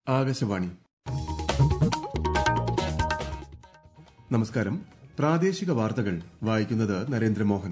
ആകാശവാണി നമസ്കാരം പ്രാദേശിക വാർത്തകൾ വായിക്കുന്നത് നരേന്ദ്രമോഹൻ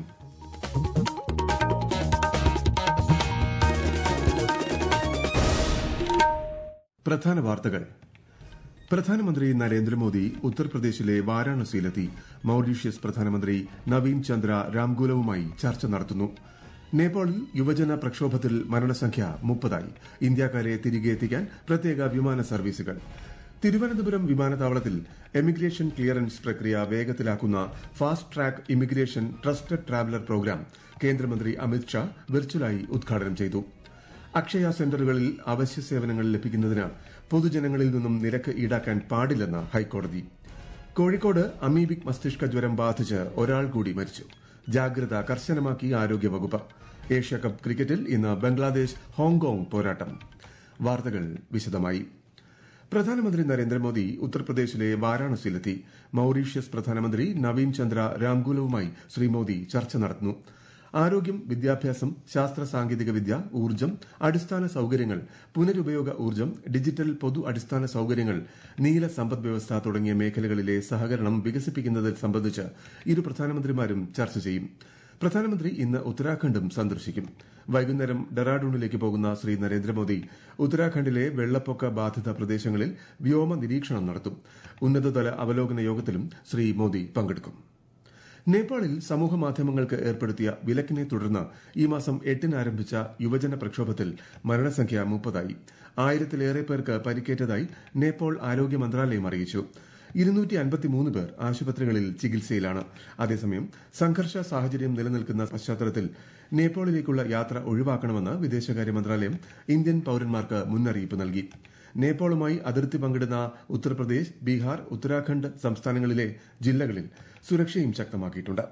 പ്രധാന വാർത്തകൾ പ്രധാനമന്ത്രി നരേന്ദ്രമോദി ഉത്തർപ്രദേശിലെ വാരാണസിയിലെത്തി മൌറീഷ്യസ് പ്രധാനമന്ത്രി നവീൻ ചന്ദ്ര രാംഗുലവുമായി ചർച്ച നടത്തുന്നു നേപ്പാളിൽ യുവജന പ്രക്ഷോഭത്തിൽ മരണസംഖ്യ മുപ്പതായി ഇന്ത്യക്കാരെ തിരികെ എത്തിക്കാൻ പ്രത്യേക വിമാന സർവീസുകൾ തിരുവനന്തപുരം വിമാനത്താവളത്തിൽ എമിഗ്രേഷൻ ക്ലിയറൻസ് പ്രക്രിയ വേഗത്തിലാക്കുന്ന fast track immigration trusted traveller programme കേന്ദ്രമന്ത്രി അമിത് ഷാ വെർച്വലായി ഉദ്ഘാടനം ചെയ്തു അക്ഷയ സെന്ററുകളിൽ അവശ്യ സേവനങ്ങൾ ലഭിക്കുന്നതിന് പൊതുജനങ്ങളിൽ നിന്നും നിരക്ക് ഈടാക്കാൻ പാടില്ലെന്ന് ഹൈക്കോടതി കോഴിക്കോട് അമീബിക് മസ്തിഷ്ക ജ്വരം ബാധിച്ച് ഒരാൾ കൂടി മരിച്ചു ജാഗ്രത കർശനമാക്കി ആരോഗ്യവകുപ്പ് ഏഷ്യാകപ്പ് ക്രിക്കറ്റിൽ ഇന്ന് ബംഗ്ലാദേശ് ഹോങ്കോങ് പോരാട്ടം വാർത്തകൾ വിശദമായി പ്രധാനമന്ത്രി നരേന്ദ്രമോദി ഉത്തർപ്രദേശിലെ വാരാണസിയിലെത്തി മൌറീഷ്യസ് പ്രധാനമന്ത്രി നവീൻ ചന്ദ്ര രാംഗുലവുമായി ശ്രീ മോദി ചർച്ച നടത്തുന്നു ആരോഗ്യം വിദ്യാഭ്യാസം ശാസ്ത്ര സാങ്കേതിക വിദ്യ ഊർജ്ജം അടിസ്ഥാന സൌകര്യങ്ങൾ പുനരുപയോഗ ഊർജ്ജം ഡിജിറ്റൽ പൊതു അടിസ്ഥാന സൌകര്യങ്ങൾ നീല സമ്പദ് വ്യവസ്ഥ തുടങ്ങിയ മേഖലകളിലെ സഹകരണം വികസിപ്പിക്കുന്നത് സംബന്ധിച്ച് ഇരു പ്രധാനമന്ത്രിമാരും ചർച്ച ചെയ്യും പ്രധാനമന്ത്രി ഇന്ന് ഉത്തരാഖണ്ഡും സന്ദർശിക്കും വൈകുന്നേരം ഡെറാഡൂണിലേക്ക് പോകുന്ന ശ്രീ നരേന്ദ്രമോദി ഉത്തരാഖണ്ഡിലെ വെള്ളപ്പൊക്ക ബാധിത പ്രദേശങ്ങളിൽ വ്യോമ നിരീക്ഷണം നടത്തും ഉന്നതതല അവലോകന യോഗത്തിലും ശ്രീ മോദി പങ്കെടുക്കും നേപ്പാളിൽ സമൂഹമാധ്യമങ്ങൾക്ക് ഏർപ്പെടുത്തിയ വിലക്കിനെ തുടർന്ന് ഈ മാസം എട്ടിന് ആരംഭിച്ച യുവജന പ്രക്ഷോഭത്തിൽ മരണസംഖ്യ മുപ്പതായി ആയിരത്തിലേറെ പേർക്ക് പരിക്കേറ്റതായി നേപ്പാൾ ആരോഗ്യ മന്ത്രാലയം അറിയിച്ചു ഇരുന്നൂറ്റി അൻപത്തിമൂന്ന് പേർ ആശുപത്രികളിൽ ചികിത്സയിലാണ് അതേസമയം സംഘർഷ സാഹചര്യം നിലനിൽക്കുന്ന പശ്ചാത്തലത്തിൽ നേപ്പാളിലേക്കുള്ള യാത്ര ഒഴിവാക്കണമെന്ന് വിദേശകാര്യ മന്ത്രാലയം ഇന്ത്യൻ പൌരന്മാർക്ക് മുന്നറിയിപ്പ് നൽകി നേപ്പാളുമായി അതിർത്തി പങ്കിടുന്ന ഉത്തർപ്രദേശ് ബീഹാർ ഉത്തരാഖണ്ഡ് സംസ്ഥാനങ്ങളിലെ ജില്ലകളിൽ സുരക്ഷയും ശക്തമാക്കിയിട്ടുണ്ട്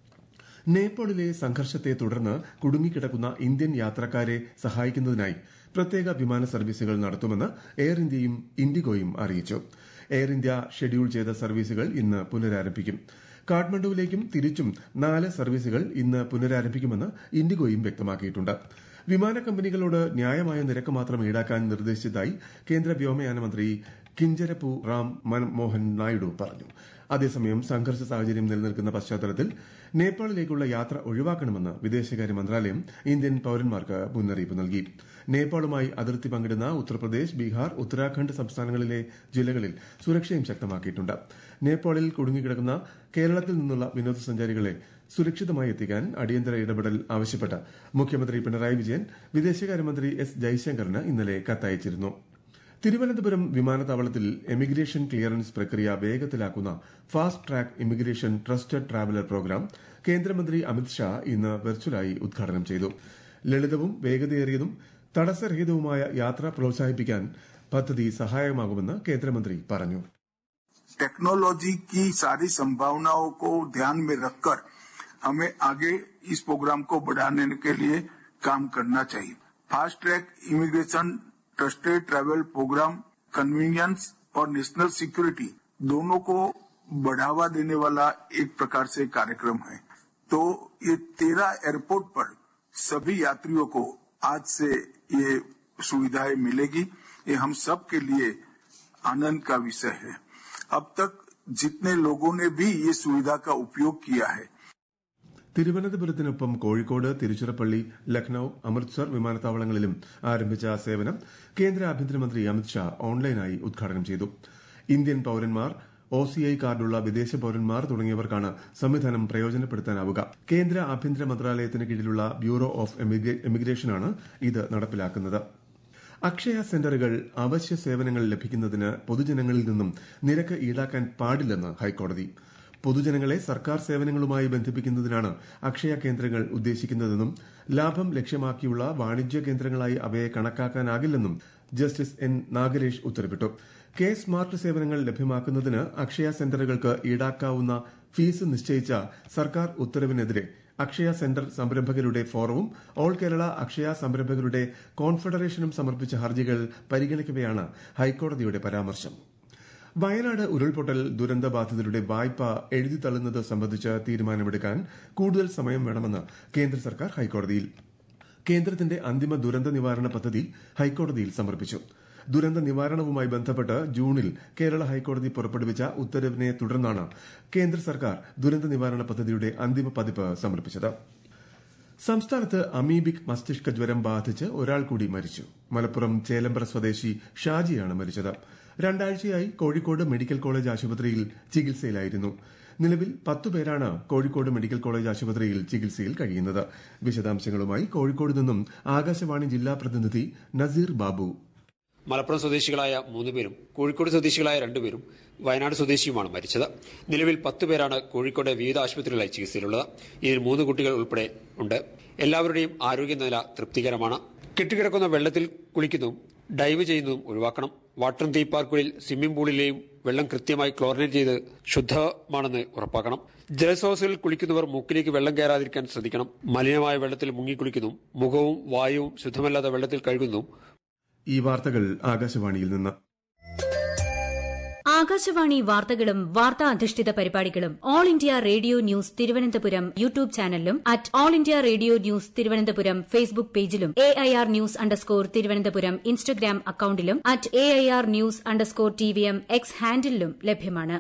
നേപ്പാളിലെ സംഘർഷത്തെ തുടർന്ന് കുടുങ്ങിക്കിടക്കുന്ന ഇന്ത്യൻ യാത്രക്കാരെ സഹായിക്കുന്നതിനായി പ്രത്യേക വിമാന സർവീസുകൾ നടത്തുമെന്ന് എയർ ഇന്ത്യയും ഇൻഡിഗോയും അറിയിച്ചു എയർ ഇന്ത്യ ഷെഡ്യൂൾ ചെയ്ത സർവീസുകൾ ഇന്ന് പുനരാരംഭിക്കും കാഠ്മണ്ഡുവിലേക്കും തിരിച്ചും നാല് സർവീസുകൾ ഇന്ന് പുനരാരംഭിക്കുമെന്ന് ഇൻഡിഗോയും വ്യക്തമാക്കിയിട്ടുണ്ട് വിമാന കമ്പനികളോട് ന്യായമായ നിരക്ക് മാത്രം ഈടാക്കാൻ നിർദ്ദേശിച്ചതായി കേന്ദ്ര വ്യോമയാന മന്ത്രി കിഞ്ചരപ്പു റാം മനമോഹൻ നായിഡു പറഞ്ഞു അതേസമയം സംഘർഷ സാഹചര്യം നിലനിൽക്കുന്ന പശ്ചാത്തലത്തിൽ നേപ്പാളിലേക്കുള്ള യാത്ര ഒഴിവാക്കണമെന്ന് വിദേശകാര്യ മന്ത്രാലയം ഇന്ത്യൻ പൌരന്മാർക്ക് മുന്നറിയിപ്പ് നൽകി നേപ്പാളുമായി അതിർത്തി പങ്കിടുന്ന ഉത്തർപ്രദേശ് ബീഹാർ ഉത്തരാഖണ്ഡ് സംസ്ഥാനങ്ങളിലെ ജില്ലകളിൽ സുരക്ഷയും ശക്തമാക്കിയിട്ടുണ്ട് നേപ്പാളിൽ കുടുങ്ങിക്കിടക്കുന്ന കേരളത്തിൽ നിന്നുള്ള വിനോദസഞ്ചാരികളെ സുരക്ഷിതമായി എത്തിക്കാൻ അടിയന്തര ഇടപെടൽ ആവശ്യപ്പെട്ട് മുഖ്യമന്ത്രി പിണറായി വിജയൻ വിദേശകാര്യമന്ത്രി എസ് ജയശങ്കറിന് ഇന്നലെ കത്തയച്ചിരുന്നു തിരുവനന്തപുരം വിമാനത്താവളത്തിൽ എമിഗ്രേഷൻ ക്ലിയറൻസ് പ്രക്രിയ വേഗത്തിലാക്കുന്ന fast track immigration trusted traveller programme കേന്ദ്രമന്ത്രി അമിത് ഷാ ഇന്ന് വെർച്വലായി ഉദ്ഘാടനം ചെയ്തു ലളിതവും വേഗതയേറിയതും തടസ്സരഹിതവുമായ യാത്ര പ്രോത്സാഹിപ്പിക്കാൻ പദ്ധതി സഹായകമാകുമെന്ന് കേന്ദ്രമന്ത്രി പറഞ്ഞു टेक्नोलॉजी की सारी संभावनाओं को ध्यान में रखकर हमें आगे इस प्रोग्राम को बढ़ाने के लिए काम करना चाहिए fast track immigration trusted travel programme convenience और नेशनल सिक्योरिटी दोनों को बढ़ावा देने वाला एक प्रकार से कार्यक्रम है तो ये तेरह एयरपोर्ट पर सभी यात्रियों को आज से ये सुविधाएं मिलेगी ये हम सब के लिए आनंद का विषय है अब तक जितने लोगों ने भी ये सुविधा का उपयोग किया है തിരുവനന്തപുരത്തിനൊപ്പം കോഴിക്കോട് തിരുച്ചിറപ്പള്ളി ലക്നൌ അമൃത്സർ വിമാനത്താവളങ്ങളിലും ആരംഭിച്ച സേവനം കേന്ദ്ര ആഭ്യന്തരമന്ത്രി അമിത് ഷാ ഓൺലൈനായി ഉദ്ഘാടനം ചെയ്തു ഇന്ത്യൻ പൌരന്മാർ ഒസിഐ കാർഡുള്ള വിദേശ പൌരന്മാർ തുടങ്ങിയവർക്കാണ് സംവിധാനം പ്രയോജനപ്പെടുത്താനാവുക കേന്ദ്ര ആഭ്യന്തര മന്ത്രാലയത്തിന് കീഴിലുള്ള ബ്യൂറോ ഓഫ് എമിഗ്രേഷനാണ് ഇത് നടപ്പിലാക്കുന്നത് അക്ഷയ സെന്ററുകൾ അവശ്യ സേവനങ്ങൾ ലഭിക്കുന്നതിന് പൊതുജനങ്ങളിൽ നിന്നും നിരക്ക് ഈടാക്കാൻ പാടില്ലെന്ന് ഹൈക്കോടതി പൊതുജനങ്ങളെ സർക്കാർ സേവനങ്ങളുമായി ബന്ധിപ്പിക്കുന്നതിനാണ് അക്ഷയ കേന്ദ്രങ്ങൾ ഉദ്ദേശിക്കുന്നതെന്നും ലാഭം ലക്ഷ്യമാക്കിയുള്ള വാണിജ്യ കേന്ദ്രങ്ങളായി അവയെ കണക്കാക്കാനാകില്ലെന്നും ജസ്റ്റിസ് എൻ നാഗരേഷ് ഉത്തരവിട്ടു കെ സ്മാർട്ട് സേവനങ്ങൾ ലഭ്യമാക്കുന്നതിന് അക്ഷയ സെന്ററുകൾക്ക് ഈടാക്കാവുന്ന ഫീസ് നിശ്ചയിച്ച സർക്കാർ ഉത്തരവിനെതിരെ അക്ഷയ സെന്റർ സംരംഭകരുടെ ഫോറവും ഓൾ കേരള അക്ഷയ സംരംഭകരുടെ കോൺഫെഡറേഷനും സമർപ്പിച്ച ഹർജികൾ പരിഗണിക്കവെയാണ് ഹൈക്കോടതിയുടെ പരാമർശം വയനാട് ഉരുൾപൊട്ടൽ ദുരന്തബാധിതരുടെ വായ്പ എഴുതി തള്ളുന്നത് സംബന്ധിച്ച് തീരുമാനമെടുക്കാൻ കൂടുതൽ സമയം വേണമെന്ന് കേന്ദ്ര സർക്കാർ ഹൈക്കോടതിയിൽ കേന്ദ്രത്തിന്റെ അന്തിമ ദുരന്ത നിവാരണ പദ്ധതി ഹൈക്കോടതിയിൽ സമർപ്പിച്ചു ദുരന്ത നിവാരണവുമായി ബന്ധപ്പെട്ട് ജൂണിൽ കേരള ഹൈക്കോടതി പുറപ്പെടുവിച്ച ഉത്തരവിനെ തുടർന്നാണ് കേന്ദ്ര സർക്കാർ ദുരന്ത നിവാരണ പദ്ധതിയുടെ അന്തിമ പതിപ്പ് സമർപ്പിച്ചത് സംസ്ഥാനത്ത് അമീബിക് മസ്തിഷ്ക ജ്വരം ബാധിച്ച് ഒരാൾ കൂടി മരിച്ചു മലപ്പുറം ചേലമ്പ്ര സ്വദേശി ഷാജിയാണ് മരിച്ചത് രണ്ടാഴ്ചയായി കോഴിക്കോട് മെഡിക്കൽ കോളേജ് ആശുപത്രിയിൽ ചികിത്സയിലായിരുന്നു നിലവിൽ പത്തു പേരാണ് കോഴിക്കോട് മെഡിക്കൽ കോളേജ് ആശുപത്രിയിൽ ചികിത്സയിൽ കഴിയുന്നത് വിശദാംശങ്ങളുമായി കോഴിക്കോട് നിന്നും ആകാശവാണി ജില്ലാ പ്രതിനിധി നസീർ ബാബു മലപ്പുറം സ്വദേശികളായ മൂന്ന് പേരും കോഴിക്കോട് സ്വദേശികളായ രണ്ടുപേരും വയനാട് സ്വദേശിയുമാണ് മരിച്ചത് നിലവിൽ പത്ത് പേരാണ് കോഴിക്കോട് വിവിധ ആശുപത്രികളിലായി ചികിത്സയിലുള്ളത് ഇതിൽ മൂന്ന് കുട്ടികൾ ഉൾപ്പെടെ ഉണ്ട് എല്ലാവരുടെയും ആരോഗ്യനില തൃപ്തികരമാണ് കെട്ടിക്കിടക്കുന്ന വെള്ളത്തിൽ കുളിക്കുന്നതും ഡൈവ് ചെയ്യുന്നതും ഒഴിവാക്കണം വാട്ടർ തീം പാർക്കുകളിൽ സ്വിമ്മിംഗ് പൂളിലെയും വെള്ളം കൃത്യമായി ക്ലോറിനേറ്റ് ചെയ്ത് ശുദ്ധമാണെന്ന് ഉറപ്പാക്കണം ജലസ്രോതസ്സുകളിൽ കുളിക്കുന്നവർ മൂക്കിലേക്ക് വെള്ളം കയറാതിരിക്കാൻ ശ്രദ്ധിക്കണം മലിനമായ വെള്ളത്തിൽ മുങ്ങിക്കുളിക്കുന്നതും മുഖവും വായുവും ശുദ്ധമല്ലാത്ത വെള്ളത്തിൽ കഴുകുന്നതും ഈ വാർത്തകൾ ആകാശവാണിയിൽ നിന്ന് ആകാശവാണി വാർത്തകളും വാർത്താ അധിഷ്ഠിത പരിപാടികളും all India radio news Thiruvananthapuram YouTube ചാനലിലും at all India radio news Thiruvananthapuram Facebook പേജിലും A I R news underscore Thiruvananthapuram Instagram അക്കൌണ്ടിലും at A I R news underscore T V M X ഹാൻഡിലും ലഭ്യമാണ്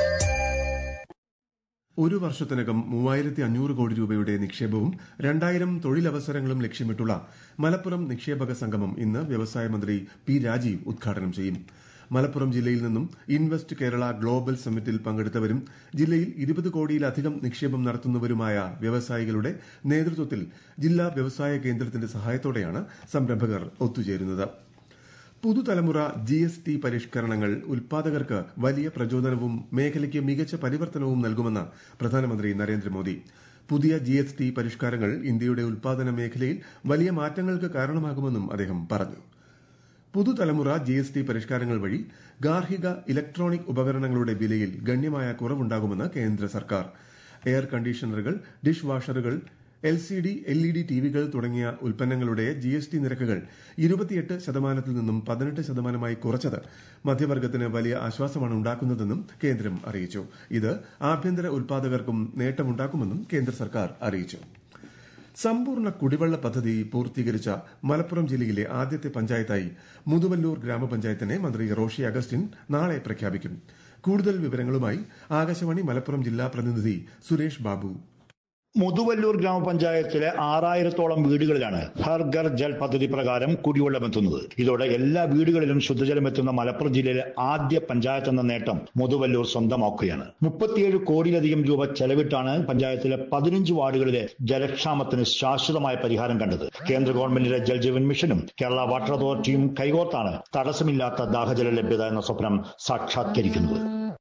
ഒരു വർഷത്തിനകം മൂവായിരത്തി അഞ്ഞൂറ് കോടി രൂപയുടെ നിക്ഷേപവും രണ്ടായിരം തൊഴിലവസരങ്ങളും ലക്ഷ്യമിട്ടുള്ള മലപ്പുറം നിക്ഷേപക സംഗമം ഇന്ന് വ്യവസായ മന്ത്രി പി രാജീവ് ഉദ്ഘാടനം ചെയ്യും മലപ്പുറം ജില്ലയിൽ നിന്നും ഇൻവെസ്റ്റ് കേരള ഗ്ലോബൽ സമ്മിറ്റിൽ പങ്കെടുത്തവരും ജില്ലയിൽ ഇരുപത് കോടിയിലധികം നിക്ഷേപം നടത്തുന്നവരുമായ വ്യവസായികളുടെ നേതൃത്വത്തിൽ ജില്ലാ വ്യവസായ കേന്ദ്രത്തിന്റെ സഹായത്തോടെയാണ് സംരംഭകർ ഒത്തുചേരുന്നത് പുതുതലമുറ ജി എസ് ടി പരിഷ്കരണങ്ങൾ ഉൽപാദകർക്ക് വലിയ പ്രചോദനവും മേഖലയ്ക്ക് മികച്ച പരിവർത്തനവും നൽകുമെന്ന് പ്രധാനമന്ത്രി നരേന്ദ്രമോദി പുതിയ ജി എസ് ടി പരിഷ്കാരങ്ങൾ ഇന്ത്യയുടെ ഉൽപാദന മേഖലയിൽ വലിയ മാറ്റങ്ങൾക്ക് കാരണമാകുമെന്നും അദ്ദേഹം പറഞ്ഞു പുതുതലമുറ ജി എസ് ടി പരിഷ്കാരങ്ങൾ വഴി ഗാർഹിക ഇലക്ട്രോണിക് ഉപകരണങ്ങളുടെ വിലയിൽ ഗണ്യമായ കുറവുണ്ടാകുമെന്ന് കേന്ദ്ര സർക്കാർ എയർ കണ്ടീഷണറുകൾ ഡിഷ് വാഷറുകൾ L C D L E D ടിവികൾ തുടങ്ങിയ ഉൽപ്പന്നങ്ങളുടെ ജി എസ് ടി നിരക്കുകൾ ഇരുപത്തിയെട്ട് ശതമാനത്തിൽ നിന്നും പതിനെട്ട് ശതമാനമായി കുറച്ചത് മധ്യവർഗത്തിന് വലിയ ആശ്വാസമാണ് ഉണ്ടാക്കുന്നതെന്നും കേന്ദ്രം അറിയിച്ചു ഇത് ആഭ്യന്തര ഉൽപാദകർക്കും നേട്ടമുണ്ടാക്കുമെന്നും കേന്ദ്ര സർക്കാർ അറിയിച്ചു സമ്പൂർണ്ണ കുടിവെള്ള പദ്ധതി പൂർത്തീകരിച്ച മലപ്പുറം ജില്ലയിലെ ആദ്യത്തെ പഞ്ചായത്തായി മുതുവല്ലൂർ ഗ്രാമപഞ്ചായത്തിനെ മന്ത്രി റോഷി അഗസ്റ്റിൻ നാളെ പ്രഖ്യാപിക്കും കൂടുതൽ വിവരങ്ങളുമായി ആകാശവാണി മലപ്പുറം ജില്ലാ പ്രതിനിധി സുരേഷ് ബാബു മുതുവല്ലൂർ ഗ്രാമപഞ്ചായത്തിലെ ആറായിരത്തോളം വീടുകളിലാണ് ഹർ ഘർ ജൽ പദ്ധതി പ്രകാരം കുടിവെള്ളം എത്തുന്നത് ഇതോടെ എല്ലാ വീടുകളിലും ശുദ്ധജലം എത്തുന്ന മലപ്പുറം ജില്ലയിലെ ആദ്യ പഞ്ചായത്ത് എന്ന നേട്ടം മുതുവല്ലൂർ സ്വന്തമാക്കുകയാണ് മുപ്പത്തിയേഴ് കോടിയിലധികം രൂപ ചെലവിട്ടാണ് പഞ്ചായത്തിലെ പതിനഞ്ച് വാർഡുകളിലെ ജലക്ഷാമത്തിന് ശാശ്വതമായ പരിഹാരം കണ്ടത് കേന്ദ്ര ഗവൺമെന്റിന്റെ ജൽജീവൻ മിഷനും കേരള വാട്ടർ അതോറിറ്റിയും കൈകോർത്താണ് തടസ്സമില്ലാത്ത ദാഹജല ലഭ്യത എന്ന സ്വപ്നം സാക്ഷാത്കരിക്കുന്നത്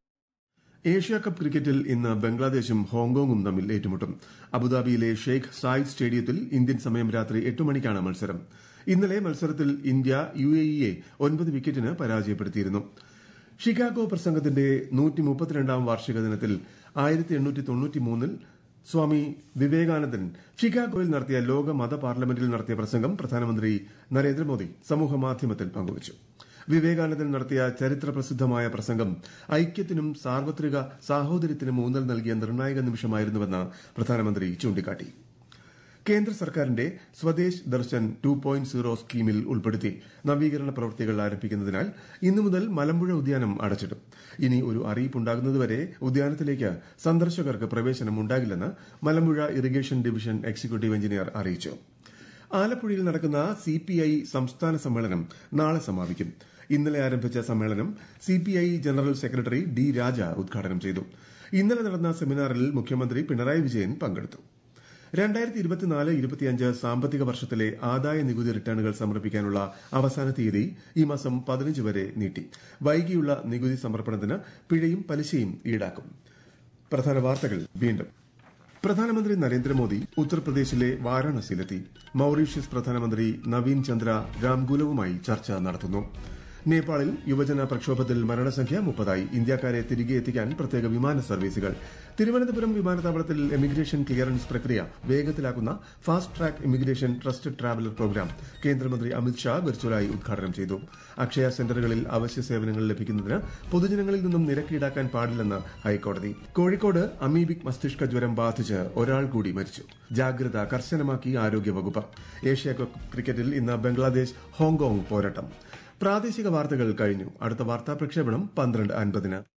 ഏഷ്യ കപ്പ് ക്രിക്കറ്റിൽ ഇന്ന് ബംഗ്ലാദേശും ഹോങ്കോങ്ങും തമ്മിൽ ഏറ്റുമുട്ടും അബുദാബിയിലെ ഷെയ്ഖ് സായിദ് സ്റ്റേഡിയത്തിൽ ഇന്ത്യൻ സമയം രാത്രി എട്ട് മണിക്കാണ് മത്സരം ഇന്നലെ മത്സരത്തിൽ ഇന്ത്യ യു എ ഇയെ ഒൻപത് വിക്കറ്റിന് പരാജയപ്പെടുത്തിയിരുന്നു ഷിക്കാഗോ പ്രസംഗത്തിന്റെ നൂറ്റിമുപ്പത്തിരണ്ടാം വാർഷിക ദിനത്തിൽ ആയിരത്തി എണ്ണൂറ്റി തൊണ്ണൂറ്റിമൂന്നിൽ സ്വാമി വിവേകാനന്ദൻ ഷിക്കാഗോയിൽ നടത്തിയ ലോക മത പാർലമെന്റിൽ നടത്തിയ പ്രസംഗം പ്രധാനമന്ത്രി നരേന്ദ്രമോദി സമൂഹമാധ്യമത്തിൽ പങ്കുവച്ചു വിവേകാനന്ദൻ നടത്തിയ ചരിത്ര പ്രസിദ്ധമായ പ്രസംഗം ഐക്യത്തിനും സാർവത്രിക സാഹോദര്യത്തിനും ഊന്നൽ നൽകിയ നിർണായക നിമിഷമായിരുന്നുവെന്ന് പ്രധാനമന്ത്രി ചൂണ്ടിക്കാട്ടി കേന്ദ്ര സർക്കാരിന്റെ Swadesh Darshan two point zero സ്കീമിൽ ഉൾപ്പെടുത്തി നവീകരണ പ്രവൃത്തികൾ ആരംഭിക്കുന്നതിനാൽ ഇന്നു മുതൽ മലമ്പുഴ ഉദ്യാനം അടച്ചിടും ഇനി ഒരു അറിയിപ്പുണ്ടാകുന്നതുവരെ ഉദ്യാനത്തിലേക്ക് സന്ദർശകർക്ക് പ്രവേശനം ഉണ്ടാകില്ലെന്ന് Malampuzha irrigation division executive engineer അറിയിച്ചു ആലപ്പുഴയിൽ നടക്കുന്ന സിപിഐ സംസ്ഥാന സമ്മേളനം നാളെ സമാപിക്കും ഇന്നലെ ആരംഭിച്ച സമ്മേളനം CPI general secretary D Raja ഉദ്ഘാടനം ചെയ്തു ഇന്നലെ നടന്ന സെമിനാറിൽ മുഖ്യമന്ത്രി പിണറായി വിജയൻ പങ്കെടുത്തു രണ്ടായിരത്തി ഇരുപത്തിനാല് ഇരുപത്തിയഞ്ച് സാമ്പത്തിക വർഷത്തിലെ ആദായ നികുതി റിട്ടേണുകൾ സമർപ്പിക്കാനുള്ള അവസാന തീയതി ഈ മാസം പതിനഞ്ച് വരെ നീട്ടി വൈകിയുള്ള നികുതി സമർപ്പണത്തിന് പിഴയും പലിശയും ഈടാക്കും പ്രധാന വാർത്തകൾ വീണ്ടും പ്രധാനമന്ത്രി നരേന്ദ്രമോദി ഉത്തർപ്രദേശിലെ വാരാണസിയിലെത്തി മൌറീഷ്യസ് പ്രധാനമന്ത്രി നവീൻ ചന്ദ്ര രാംഗുലവുമായി ചർച്ച നടത്തുന്നു നേപ്പാളിൽ യുവജന പ്രക്ഷോഭത്തിൽ മരണസംഖ്യ മുപ്പതായി ഇന്ത്യക്കാരെ തിരികെ എത്തിക്കാൻ പ്രത്യേക വിമാന സർവീസുകൾ തിരുവനന്തപുരം വിമാനത്താവളത്തിൽ എമിഗ്രേഷൻ ക്ലിയറൻസ് പ്രക്രിയ വേഗത്തിലാക്കുന്ന fast track immigration trusted traveller programme കേന്ദ്രമന്ത്രി അമിത്ഷാ വെർച്വലായി ഉദ്ഘാടനം ചെയ്തു അക്ഷയ സെന്ററുകളിൽ അവശ്യ സേവനങ്ങൾ ലഭിക്കുന്നതിന് പൊതുജനങ്ങളിൽ നിന്നും നിരക്ക് ഈടാക്കാൻ പാടില്ലെന്ന് ഹൈക്കോടതി കോഴിക്കോട് അമീബിക് മസ്തിഷ്ക ജ്വരം ബാധിച്ച് ഒരാൾ കൂടി മരിച്ചു ജാഗ്രത കർശനമാക്കി ആരോഗ്യവകുപ്പ് ഏഷ്യ കപ്പ് ക്രിക്കറ്റിൽ ഇന്ന് ബംഗ്ലാദേശ് ഹോങ്കോങ് പോരാട്ടം പ്രാദേശിക വാർത്തകൾ കഴിഞ്ഞു അടുത്ത വാർത്താ പ്രക്ഷേപണം പന്ത്രണ്ട് അൻപതിന്